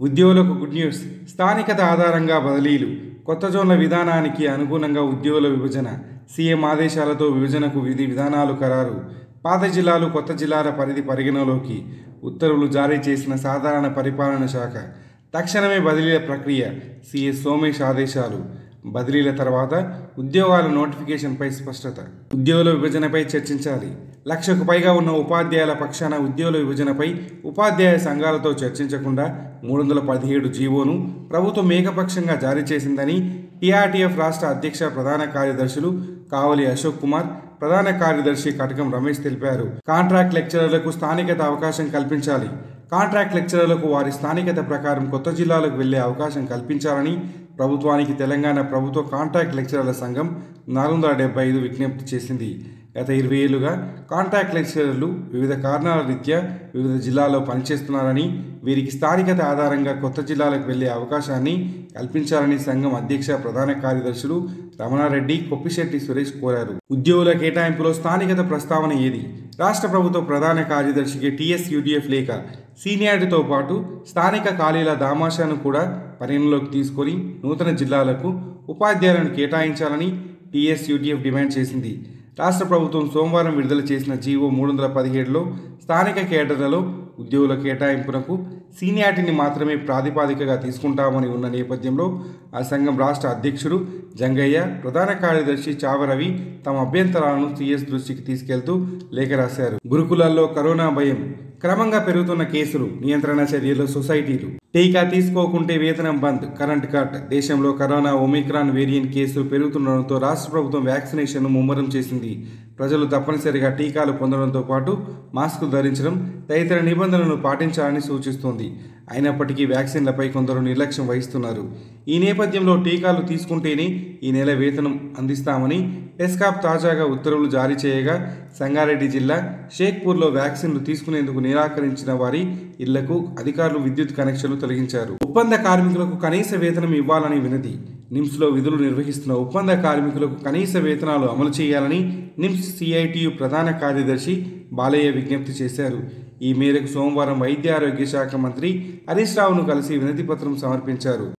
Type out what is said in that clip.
ఉద్యోగులకు good news స్థానికత ఆధారంగా బదిలీలు కొత్త జోన్ల విధానానికి అనుగుణంగా ఉద్యోగుల విభజన సీఎం ఆదేశాలతో విభజనకు విధి విధానాలు ఖరారు పాత జిల్లాలు కొత్త జిల్లాల పరిధి పరిగణలోకి ఉత్తర్వులు జారీ చేసిన సాధారణ పరిపాలన శాఖ తక్షణమే బదిలీల ప్రక్రియ సిఎస్ సోమేష్ ఆదేశాలు బదిలీల తర్వాత ఉద్యోగాల నోటిఫికేషన్పై స్పష్టత ఉద్యోగుల విభజనపై చర్చించాలి లక్షకు పైగా ఉన్న ఉపాధ్యాయుల పక్షాన ఉద్యోగుల విభజనపై ఉపాధ్యాయ సంఘాలతో చర్చించకుండా మూడు వందల పదిహేడు జీవోను ప్రభుత్వం ఏకపక్షంగా జారీ చేసిందని టీఆర్టీఎఫ్ రాష్ట్ర అధ్యక్ష ప్రధాన కార్యదర్శులు కావలి అశోక్ కుమార్ ప్రధాన కార్యదర్శి కటకం రమేష్ తెలిపారు కాంట్రాక్ట్ లెక్చరర్లకు స్థానికత అవకాశం కల్పించాలి కాంట్రాక్ట్ లెక్చరర్లకు వారి స్థానికత ప్రకారం కొత్త జిల్లాలకు వెళ్లే అవకాశం కల్పించాలని ప్రభుత్వానికి తెలంగాణ ప్రభుత్వ కాంట్రాక్ట్ లెక్చరర్ల సంఘం నాలుగు వందల డెబ్బై ఐదు విజ్ఞప్తి చేసింది గత ఇరవై ఏళ్లుగా కాంట్రాక్ట్ లెక్చరర్లు వివిధ కారణాల రీత్యా వివిధ జిల్లాల్లో పనిచేస్తున్నారని వీరికి స్థానికత ఆధారంగా కొత్త జిల్లాలకు వెళ్లే అవకాశాన్ని కల్పించాలని సంఘం అధ్యక్ష ప్రధాన కార్యదర్శులు రమణారెడ్డి కొప్పిశెట్టి సురేష్ కోరారు ఉద్యోగుల కేటాయింపులో స్థానికత ప్రస్తావన ఏది రాష్ట్ర ప్రభుత్వ ప్రధాన కార్యదర్శికి టీఎస్ యూడీఎఫ్ లేఖ సీనియారిటీతో పాటు స్థానిక ఖాళీల దామాషాను కూడా పరిగణలోకి తీసుకొని నూతన జిల్లాలకు ఉపాధ్యాయులను కేటాయించాలని టీఎస్ యూటీఎఫ్ డిమాండ్ చేసింది రాష్ట్ర ప్రభుత్వం సోమవారం విడుదల చేసిన జీవో మూడు వందల పదిహేడులో స్థానిక కేడర్లలో ఉద్యోగుల కేటాయింపునకు సీనియారిటీని మాత్రమే ప్రాతిపాదికగా తీసుకుంటామని ఉన్న నేపథ్యంలో ఆ సంఘం రాష్ట్ర అధ్యక్షుడు జంగయ్య ప్రధాన కార్యదర్శి చావరవి తమ అభ్యంతరాలను సీఎస్ దృష్టికి తీసుకెళ్తూ లేఖ రాశారు గురుకులాల్లో కరోనా భయం క్రమంగా పెరుగుతున్న కేసులు నియంత్రణ చర్యలు సొసైటీలు టీకా తీసుకోకుంటే వేతనం బంద్ కరెంట్ కట్ దేశంలో కరోనా ఒమిక్రాన్ వేరియంట్ కేసులు పెరుగుతుండడంతో రాష్ట్ర ప్రభుత్వం వ్యాక్సినేషన్ను ముమ్మరం చేసింది ప్రజలు తప్పనిసరిగా టీకాలు పొందడంతో పాటు మాస్కులు ధరించడం తదితర నిబంధనలను పాటించాలని సూచిస్తోంది అయినప్పటికీ వ్యాక్సిన్లపై కొందరు నిర్లక్ష్యం వహిస్తున్నారు ఈ నేపథ్యంలో టీకాలు తీసుకుంటేనే ఈ నెల వేతనం అందిస్తామని టెస్కాప్ తాజాగా ఉత్తర్వులు జారీ చేయగా సంగారెడ్డి జిల్లా షేక్పూర్లో వ్యాక్సిన్లు తీసుకునేందుకు నిరాకరించిన వారి ఇళ్లకు అధికారులు విద్యుత్ కనెక్షన్లు తొలగించారు ఒప్పంద కార్మికులకు కనీస వేతనం ఇవ్వాలని వినతి నిమ్స్లో విధులు నిర్వహిస్తున్న ఒప్పంద కార్మికులకు కనీస వేతనాలు అమలు చేయాలని నిమ్స్ సిఐటియు ప్రధాన కార్యదర్శి బాలయ్య విజ్ఞప్తి చేశారు ఈ మేరకు సోమవారం వైద్య ఆరోగ్య శాఖ మంత్రి హరీష్ రావును కలిసి వినతి పత్రం సమర్పించారు